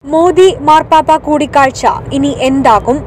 മോദി മാർപ്പാപ്പ കൂടിക്കാഴ്ച ഇനി എന്താകും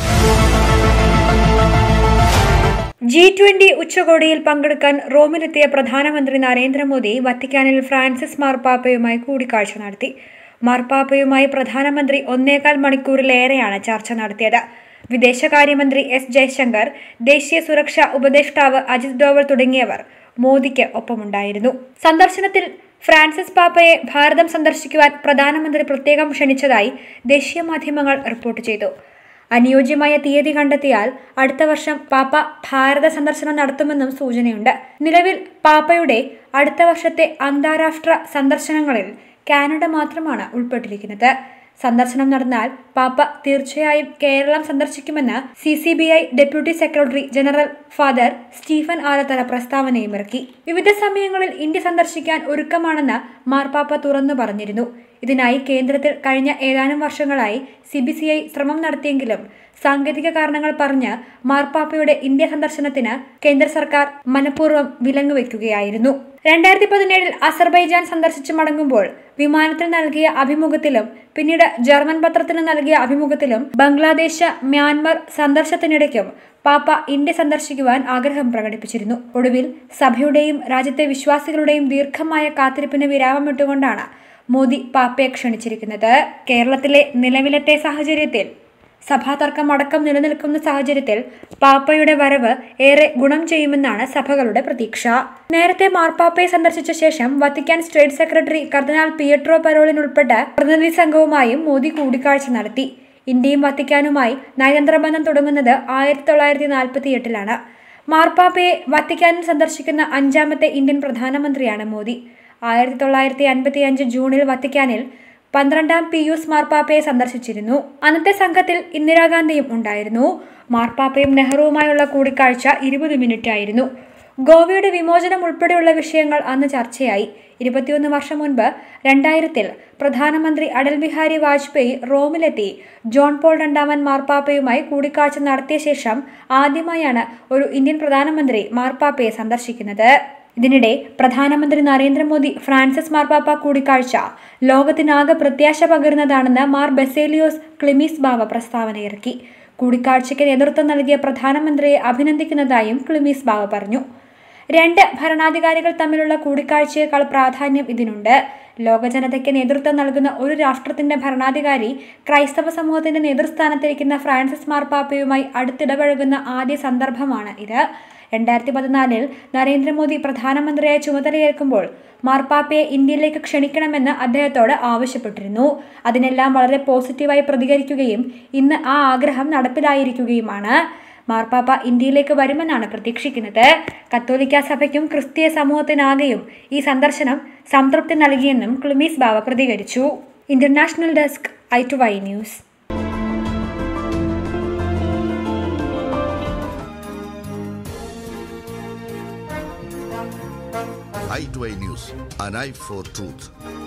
ജി ട്വന്റി ഉച്ചകോടിയിൽ പങ്കെടുക്കാൻ റോമിലെത്തിയ പ്രധാനമന്ത്രി നരേന്ദ്രമോദി വത്തിക്കാനിൽ ഫ്രാൻസിസ് മാർപ്പാപ്പയുമായി കൂടിക്കാഴ്ച നടത്തി മാർപ്പാപ്പയുമായി പ്രധാനമന്ത്രി ഒന്നേകാൽ മണിക്കൂറിലേറെയാണ് ചർച്ച നടത്തിയത് വിദേശകാര്യമന്ത്രി എസ് ജയശങ്കർ ദേശീയ സുരക്ഷാ ഉപദേഷ്ടാവ് അജിത് ഡോവൽ തുടങ്ങിയവർ മോദിക്ക് ഒപ്പമുണ്ടായിരുന്നു സന്ദർശനത്തിൽ ഫ്രാൻസിസ് പാപ്പയെ ഭാരതം സന്ദർശിക്കുവാൻ പ്രധാനമന്ത്രി പ്രത്യേകം ക്ഷണിച്ചതായി ദേശീയ മാധ്യമങ്ങൾ റിപ്പോർട്ട് ചെയ്തു അനുയോജ്യമായ തീയതി കണ്ടെത്തിയാൽ അടുത്ത വർഷം പാപ്പ ഭാരത സന്ദർശനം നടത്തുമെന്നും സൂചനയുണ്ട് നിലവിൽ പാപ്പയുടെ അടുത്ത വർഷത്തെ അന്താരാഷ്ട്ര സന്ദർശനങ്ങളിൽ കാനഡ മാത്രമാണ് ഉൾപ്പെട്ടിരിക്കുന്നത് സന്ദർശനം നടന്നാൽ പാപ്പ തീർച്ചയായും കേരളം സന്ദർശിക്കുമെന്ന് C C B I deputy secretary general father Stephen Alathara പ്രസ്താവനയും ഇറക്കി വിവിധ സമയങ്ങളിൽ ഇന്ത്യ സന്ദർശിക്കാൻ ഒരുക്കമാണെന്ന് മാർപ്പാപ്പ തുറന്നു പറഞ്ഞിരുന്നു ഇതിനായി കേന്ദ്രത്തിൽ കഴിഞ്ഞ ഏതാനും വർഷങ്ങളായി സി ബി സി ഐ ശ്രമം നടത്തിയെങ്കിലും സാങ്കേതിക കാരണങ്ങൾ പറഞ്ഞ് മാർപ്പാപ്പയുടെ ഇന്ത്യ സന്ദർശനത്തിന് കേന്ദ്ര സർക്കാർ മനഃപൂർവ്വം വിലങ്ങുവെക്കുകയായിരുന്നു രണ്ടായിരത്തി പതിനേഴിൽ അസർബൈജാൻ സന്ദർശിച്ചു മടങ്ങുമ്പോൾ വിമാനത്തിൽ നൽകിയ അഭിമുഖത്തിലും പിന്നീട് ജർമ്മൻ പത്രത്തിന് നൽകിയ അഭിമുഖത്തിലും ബംഗ്ലാദേശ് മ്യാൻമർ സന്ദർശനത്തിനിടയ്ക്കും പാപ്പ ഇന്ത്യ സന്ദർശിക്കുവാൻ ആഗ്രഹം പ്രകടിപ്പിച്ചിരുന്നു ഒടുവിൽ സഭയുടെയും രാജ്യത്തെ വിശ്വാസികളുടെയും ദീർഘമായ കാത്തിരിപ്പിന് വിരാമമിട്ടുകൊണ്ടാണ് മോദി പാപ്പയെ ക്ഷണിച്ചിരിക്കുന്നത് കേരളത്തിലെ നിലവിലത്തെ സാഹചര്യത്തിൽ സഭാതർക്കം അടക്കം നിലനിൽക്കുന്ന സാഹചര്യത്തിൽ പാപ്പയുടെ വരവ് ഏറെ ഗുണം ചെയ്യുമെന്നാണ് സഭകളുടെ പ്രതീക്ഷ നേരത്തെ മാർപ്പാപ്പയെ സന്ദർശിച്ച ശേഷം വത്തിക്കാൻ സ്റ്റേറ്റ് സെക്രട്ടറി കർദിനാൾ പിയട്രോ പരോളിൻ ഉൾപ്പെട്ട പ്രതിനിധി സംഘവുമായും മോദി കൂടിക്കാഴ്ച നടത്തി ഇന്ത്യയും വത്തിക്കാനുമായി നയതന്ത്ര ബന്ധം തുടങ്ങുന്നത് ആയിരത്തി തൊള്ളായിരത്തി നാൽപ്പത്തി എട്ടിലാണ് മാർപ്പാപ്പയെ വത്തിക്കാനിൽ സന്ദർശിക്കുന്ന അഞ്ചാമത്തെ ഇന്ത്യൻ പ്രധാനമന്ത്രിയാണ് മോദി ആയിരത്തി തൊള്ളായിരത്തി അൻപത്തി അഞ്ച് ജൂണിൽ വത്തിക്കാനിൽ പന്ത്രണ്ടാം പിയൂസ് മാർപ്പാപ്പയെ സന്ദർശിച്ചിരുന്നു അന്നത്തെ സംഘത്തിൽ ഇന്ദിരാഗാന്ധിയും ഉണ്ടായിരുന്നു മാർപ്പാപ്പയും നെഹ്റുവുമായുള്ള കൂടിക്കാഴ്ച ഇരുപത് മിനിറ്റ് ആയിരുന്നു ഗോവയുടെ വിമോചനം ഉൾപ്പെടെയുള്ള വിഷയങ്ങൾ അന്ന് ചർച്ചയായി ഇരുപത്തിയൊന്ന് വർഷം മുൻപ് രണ്ടായിരത്തിൽ പ്രധാനമന്ത്രി അടൽ ബിഹാരി വാജ്പേയി റോമിലെത്തി ജോൺ പോൾ രണ്ടാമൻ മാർപ്പാപ്പയുമായി കൂടിക്കാഴ്ച നടത്തിയ ശേഷം ആദ്യമായാണ് ഒരു ഇന്ത്യൻ പ്രധാനമന്ത്രി മാർപ്പാപ്പയെ സന്ദർശിക്കുന്നത് ഇതിനിടെ പ്രധാനമന്ത്രി നരേന്ദ്രമോദി ഫ്രാൻസിസ് മാർപ്പാപ്പ കൂടിക്കാഴ്ച ലോകത്തിനാകെ പ്രത്യാശ പകരുന്നതാണെന്ന് മാർ ബെസേലിയോസ് ക്ലിമീസ് ബാവ പ്രസ്താവനയിറക്കി കൂടിക്കാഴ്ചയ്ക്ക് നേതൃത്വം നൽകിയ പ്രധാനമന്ത്രിയെ അഭിനന്ദിക്കുന്നതായും ക്ലിമീസ് ബാവ പറഞ്ഞു രണ്ട് ഭരണാധികാരികൾ തമ്മിലുള്ള കൂടിക്കാഴ്ചയേക്കാൾ പ്രാധാന്യം ഇതിനുണ്ട് ലോക ജനതയ്ക്ക് നേതൃത്വം നൽകുന്ന ഒരു രാഷ്ട്രത്തിന്റെ ഭരണാധികാരി ക്രൈസ്തവ സമൂഹത്തിന്റെ നേതൃസ്ഥാനത്തിരിക്കുന്ന ഫ്രാൻസിസ് മാർപ്പാപ്പയുമായി അടുത്തിടപഴകുന്ന ആദ്യ സന്ദർഭമാണ് ഇത് രണ്ടായിരത്തി പതിനാലിൽ നരേന്ദ്രമോദി പ്രധാനമന്ത്രിയായി ചുമതലയേൽക്കുമ്പോൾ മാർപ്പാപ്പയെ ഇന്ത്യയിലേക്ക് ക്ഷണിക്കണമെന്ന് അദ്ദേഹത്തോട് ആവശ്യപ്പെട്ടിരുന്നു അതിനെല്ലാം വളരെ പോസിറ്റീവായി പ്രതികരിക്കുകയും ഇന്ന് ആ ആഗ്രഹം നടപ്പിലായിരിക്കുകയുമാണ് മാർപ്പാപ്പ ഇന്ത്യയിലേക്ക് വരുമെന്നാണ് പ്രതീക്ഷിക്കുന്നത് കത്തോലിക്ക സഭയ്ക്കും ക്രിസ്തീയ സമൂഹത്തിനാകെയും ഈ സന്ദർശനം സംതൃപ്തി നൽകിയെന്നും ക്ലിമീസ് ബാവ പ്രതികരിച്ചു international desk I two Y news i2i News, an eye for truth.